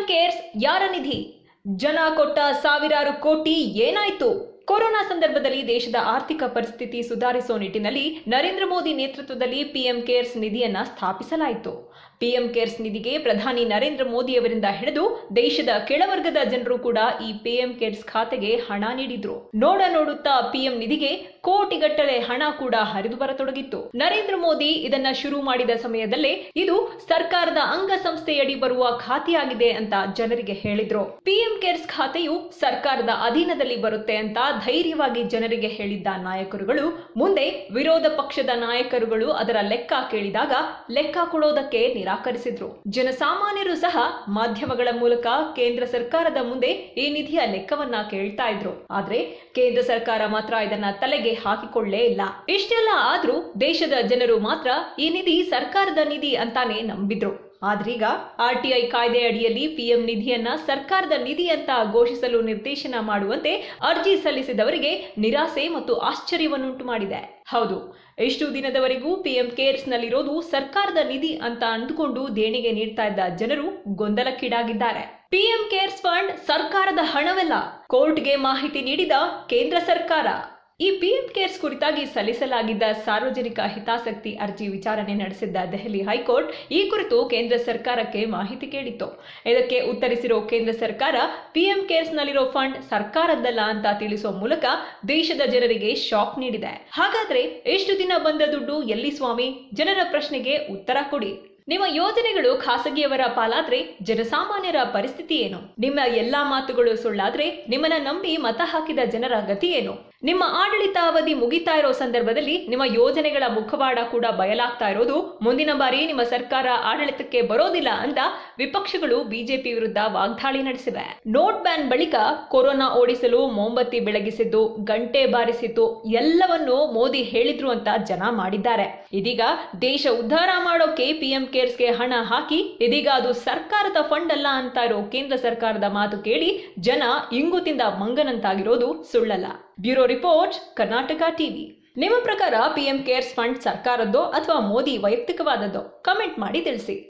CARES ಯಾರ ನಿಧಿ ಜನ ಕೊಟ್ಟ ಸಾವಿರಾರು ಕೋಟಿ ಏನಾಯ್ತು ಕೊರೋನಾ ಸಂದರ್ಭದಲ್ಲಿ ದೇಶದ ಆರ್ಥಿಕ ಪರಿಸ್ಥಿತಿ ಸುಧಾರಿಸೋ ನಿಟ್ಟಿನಲ್ಲಿ ನರೇಂದ್ರ ಮೋದಿ ನೇತೃತ್ವದಲ್ಲಿ ಪಿಎಂ ಕೇರ್ಸ್ ನಿಧಿಯನ್ನ ಸ್ಥಾಪಿಸಲಾಯಿತು ಪಿಎಂ ಕೇರ್ಸ್ ನಿಧಿಗೆ ಪ್ರಧಾನಿ ನರೇಂದ್ರ ಮೋದಿಯವರಿಂದ ಹಿಡಿದು ದೇಶದ ಕೆಳವರ್ಗದ ಜನರು ಕೂಡ ಈ ಪಿಎಂ ಕೇರ್ಸ್ ಖಾತೆಗೆ ಹಣ ನೀಡಿದ್ರು ನೋಡ ನೋಡುತ್ತಾ ಪಿಎಂ ನಿಧಿಗೆ ಕೋಟಿಗಟ್ಟಲೆ ಹಣ ಕೂಡ ಹರಿದು ಬರತೊಡಗಿತ್ತು ನರೇಂದ್ರ ಮೋದಿ ಇದನ್ನ ಶುರು ಮಾಡಿದ ಸಮಯದಲ್ಲೇ ಇದು ಸರ್ಕಾರದ ಅಂಗಸಂಸ್ಥೆಯಡಿ ಬರುವ ಖಾತೆಯಾಗಿದೆ ಅಂತ ಜನರಿಗೆ ಹೇಳಿದ್ರು ಪಿಎಂ ಕೇರ್ಸ್ ಖಾತೆಯು ಸರ್ಕಾರದ ಅಧೀನದಲ್ಲಿ ಬರುತ್ತೆ ಅಂತ ಧೈರ್ಯವಾಗಿ ಜನರಿಗೆ ಹೇಳಿದ್ದ ನಾಯಕರುಗಳು ಮುಂದೆ ವಿರೋಧ ಪಕ್ಷದ ನಾಯಕರುಗಳು ಅದರ ಲೆಕ್ಕ ಕೇಳಿದಾಗ ಲೆಕ್ಕ ಕೊಡೋದಕ್ಕೆ ನಿರಾಕರಿಸಿದ್ರು ಜನಸಾಮಾನ್ಯರು ಸಹ ಮಾಧ್ಯಮಗಳ ಮೂಲಕ ಕೇಂದ್ರ ಸರ್ಕಾರದ ಮುಂದೆ ಈ ನಿಧಿಯ ಲೆಕ್ಕವನ್ನ ಕೇಳ್ತಾ ಇದ್ರು ಆದ್ರೆ ಕೇಂದ್ರ ಸರ್ಕಾರ ಮಾತ್ರ ಇದನ್ನ ತಲೆಗೆ ಹಾಕಿಕೊಳ್ಳೇ ಇಲ್ಲ ಇಷ್ಟೆಲ್ಲ ಆದ್ರೂ ದೇಶದ ಜನರು ಮಾತ್ರ ಈ ನಿಧಿ ಸರ್ಕಾರದ ನಿಧಿ ಅಂತಾನೆ ನಂಬಿದ್ರು ಆದ್ರೀಗ ಆರ್ಟಿಐ ಕಾಯ್ದೆ ಅಡಿಯಲ್ಲಿ ಪಿಎಂ ನಿಧಿಯನ್ನ ಸರ್ಕಾರದ ನಿಧಿ ಅಂತ ಘೋಷಿಸಲು ನಿರ್ದೇಶನ ಮಾಡುವಂತೆ ಅರ್ಜಿ ಸಲ್ಲಿಸಿದವರಿಗೆ ನಿರಾಸೆ ಮತ್ತು ಆಶ್ಚರ್ಯವನ್ನುಂಟು ಮಾಡಿದೆ ಹೌದು ಎಷ್ಟು ದಿನದವರೆಗೂ ಪಿಎಂ ಕೇರ್ಸ್ ನಲ್ಲಿರೋದು ಸರ್ಕಾರದ ನಿಧಿ ಅಂತ ಅಂದುಕೊಂಡು ದೇಣಿಗೆ ನೀಡ್ತಾ ಇದ್ದ ಜನರು ಗೊಂದಲಕ್ಕೀಡಾಗಿದ್ದಾರೆ ಪಿಎಂ ಕೇರ್ಸ್ ಫಂಡ್ ಸರ್ಕಾರದ ಹಣವಲ್ಲ ಕೋರ್ಟ್ಗೆ ಮಾಹಿತಿ ನೀಡಿದ ಕೇಂದ್ರ ಸರ್ಕಾರ ಈ ಪಿಎಂ ಕೇರ್ಸ್ ಕುರಿತಾಗಿ ಸಲ್ಲಿಸಲಾಗಿದ್ದ ಸಾರ್ವಜನಿಕ ಹಿತಾಸಕ್ತಿ ಅರ್ಜಿ ವಿಚಾರಣೆ ನಡೆಸಿದ್ದ ದೆಹಲಿ ಹೈಕೋರ್ಟ್ ಈ ಕುರಿತು ಕೇಂದ್ರ ಸರ್ಕಾರಕ್ಕೆ ಮಾಹಿತಿ ಕೇಳಿತ್ತು ಇದಕ್ಕೆ ಉತ್ತರಿಸಿರೋ ಕೇಂದ್ರ ಸರ್ಕಾರ ಪಿಎಂ ಕೇರ್ಸ್ನಲ್ಲಿರೋ ಫಂಡ್ ಸರ್ಕಾರದ್ದಲ್ಲ ಅಂತ ತಿಳಿಸೋ ಮೂಲಕ ದೇಶದ ಜನರಿಗೆ ಶಾಕ್ ನೀಡಿದೆ ಹಾಗಾದ್ರೆ ಎಷ್ಟು ದಿನ ಬಂದ ದುಡ್ಡು ಎಲ್ಲಿ ಸ್ವಾಮಿ ಜನರ ಪ್ರಶ್ನೆಗೆ ಉತ್ತರ ಕೊಡಿ ನಿಮ್ಮ ಯೋಜನೆಗಳು ಖಾಸಗಿಯವರ ಪಾಲಾದ್ರೆ ಜನಸಾಮಾನ್ಯರ ಪರಿಸ್ಥಿತಿ ಏನು ನಿಮ್ಮ ಎಲ್ಲಾ ಮಾತುಗಳು ಸುಳ್ಳಾದ್ರೆ ನಿಮ್ಮನ್ನ ನಂಬಿ ಮತ ಹಾಕಿದ ಜನರ ಗತಿ ಏನು ನಿಮ್ಮ ಆಡಳಿತ ಅವಧಿ ಮುಗಿತಾ ಇರೋ ಸಂದರ್ಭದಲ್ಲಿ ನಿಮ್ಮ ಯೋಜನೆಗಳ ಮುಖವಾಡ ಕೂಡ ಬಯಲಾಗ್ತಾ ಇರೋದು ಮುಂದಿನ ಬಾರಿ ನಿಮ್ಮ ಸರ್ಕಾರ ಆಡಳಿತಕ್ಕೆ ಬರೋದಿಲ್ಲ ಅಂತ ವಿಪಕ್ಷಗಳು ಬಿಜೆಪಿ ವಿರುದ್ಧ ವಾಗ್ದಾಳಿ ನಡೆಸಿವೆ ನೋಟ್ ಬ್ಯಾನ್ ಬಳಿಕ ಕೊರೋನಾ ಓಡಿಸಲು ಮೊಂಬತ್ತಿ ಬೆಳಗಿಸಿದ್ದು ಗಂಟೆ ಬಾರಿಸಿದ್ದು ಎಲ್ಲವನ್ನೂ ಮೋದಿ ಹೇಳಿದ್ರು ಅಂತ ಜನ ಮಾಡಿದ್ದಾರೆ ಇದೀಗ ದೇಶ ಉದ್ಧಾರ ಮಾಡೋಕೆ ಪಿಎಂ ಕೇರ್ಸ್ಗೆ ಹಣ ಹಾಕಿ ಇದೀಗ ಅದು ಸರ್ಕಾರದ ಫಂಡ್ ಅಲ್ಲ ಅಂತ ಇರೋ ಕೇಂದ್ರ ಸರ್ಕಾರದ ಮಾತು ಕೇಳಿ ಜನ ಇಂಗು ತಿಂದ ಮಂಗನಂತಾಗಿರೋದು ಸುಳ್ಳಲ್ಲ ಬ್ಯೂರೋ ರಿಪೋರ್ಟ್ ಕರ್ನಾಟಕ ಟಿವಿ ನಿಮ್ಮ ಪ್ರಕಾರ ಪಿಎಂ ಕೇರ್ಸ್ ಫಂಡ್ ಸರ್ಕಾರದ್ದೋ ಅಥವಾ ಮೋದಿ ವೈಯಕ್ತಿಕವಾದದ್ದೋ ಕಮೆಂಟ್ ಮಾಡಿ ತಿಳಿಸಿ